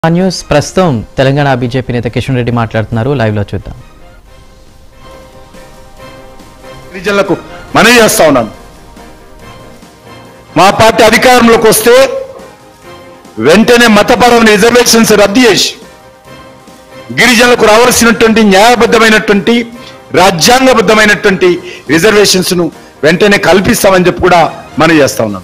ఆ న్యూస్ ప్రస్తుతం తెలంగాణ బీజేపీ నేత కిషన్ రెడ్డి మాట్లాడుతున్నారు లైవ్ లో చూద్దాం గిరిజనులకు మనవి చేస్తా ఉన్నాను మా పార్టీ అధికారంలోకి వస్తే వెంటనే మతపరమైన రిజర్వేషన్స్ రద్దు చేసి గిరిజనులకు రావాల్సినటువంటి న్యాయబద్ధమైనటువంటి రాజ్యాంగబద్ధమైనటువంటి రిజర్వేషన్స్ ను వెంటనే కల్పిస్తామని చెప్పి కూడా మనవి చేస్తా ఉన్నాను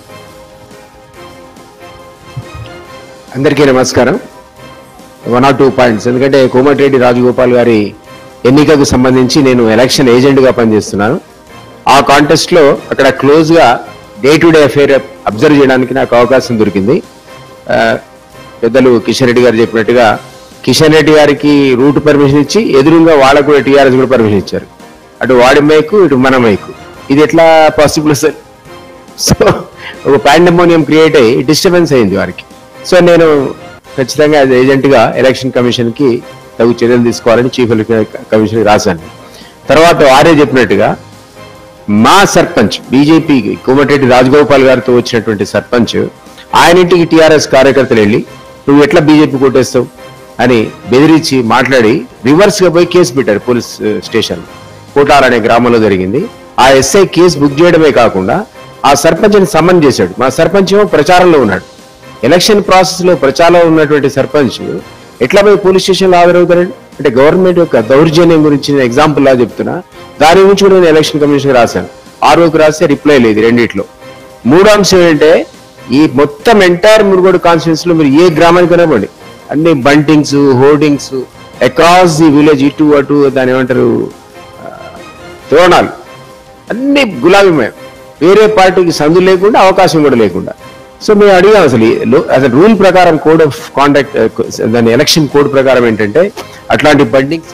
అందరికీ నమస్కారం వన్ ఆర్ టూ పాయింట్స్ ఎందుకంటే కోమటిరెడ్డి రాజగోపాల్ గారి ఎన్నికకు సంబంధించి నేను ఎలక్షన్ ఏజెంట్గా పనిచేస్తున్నాను ఆ కాంటెస్ట్ లో అక్కడ క్లోజ్ గా day to day affair observe చేయడానికి నాకు అవకాశం దొరికింది ఆ, పెద్దలు కిషన్ రెడ్డి గారు చెప్పినట్టుగా కిషన్ రెడ్డి గారికి రూట్ పర్మిషన్ ఇచ్చి ఎదురుగా వాళ్ళకు కూడా టీఆర్ఎస్ కూడా పర్మిషన్ ఇచ్చారు అటు వాడి మైకు ఇటు మన మైకు ఇది ఎట్లా పాసిబుల్ సార్ సో ఒక పాండమోనియం క్రియేట్ అయ్యి డిస్టర్బెన్స్ అయింది వారికి సో నేను ఖచ్చితంగా యాజ్ ఏజెంట్గా ఎలక్షన్ కమిషన్కి తగు చర్యలు తీసుకోవాలని చీఫ్ ఎలక్షన్ కమిషన్ రాశాను తర్వాత వారే చెప్పినట్టుగా మా సర్పంచ్ బీజేపీ కోమటిరెడ్డి రాజగోపాల్ గారితో వచ్చినటువంటి సర్పంచ్ ఆయన ఇంటికి టీఆర్ఎస్ కార్యకర్తలు వెళ్ళి నువ్వు ఎట్లా బీజేపీ కొట్టేస్తావు అని బెదిరించి మాట్లాడి రివర్స్ గా పోయి కేసు పెట్టారు పోలీస్ స్టేషన్ కోటార్ అనే గ్రామంలో జరిగింది ఆ ఎస్ఐ కేసు బుక్ చేయడమే కాకుండా ఆ సర్పంచ్ని సమ్మన్ చేశాడు మా సర్పంచ్ ఏమో ప్రచారంలో ఉన్నాడు ఎలక్షన్ ప్రాసెస్ లో ప్రచారంలో ఉన్నటువంటి సర్పంచ్ ఎట్లా పోయి పోలీస్ స్టేషన్ లో హాజరవుతారండి అంటే గవర్నమెంట్ యొక్క దౌర్జన్యం గురించి నేను ఎగ్జాంపుల్ లా చెప్తున్నా దాని గురించి కూడా నేను ఎలక్షన్ కమిషన్ రాశాను ఆర్ఓకి రాస్తే రిప్లై లేదు రెండిట్లో మూడో అంశం ఏంటంటే ఈ మొత్తం ఎంటైర్ మురుగోడు కాన్స్టిట్యూన్స్ లో మీరు ఏ గ్రామానికి కనపండి అన్ని buntings hoardings across the village ఇటు అటు దాని ఏమంటారు ఆ, తోరణాలు అన్ని గులాబీమయం వేరే పార్టీకి సందు లేకుండా అవకాశం కూడా లేకుండా సో మేము అడిగాం అసలు ఈ లో- అసలు రూల్ ప్రకారం కోడ్ ఆఫ్ కాండక్ట్ దాని ఎలక్షన్ కోడ్ ప్రకారం ఏంటంటే అట్లాంటి బండింగ్స్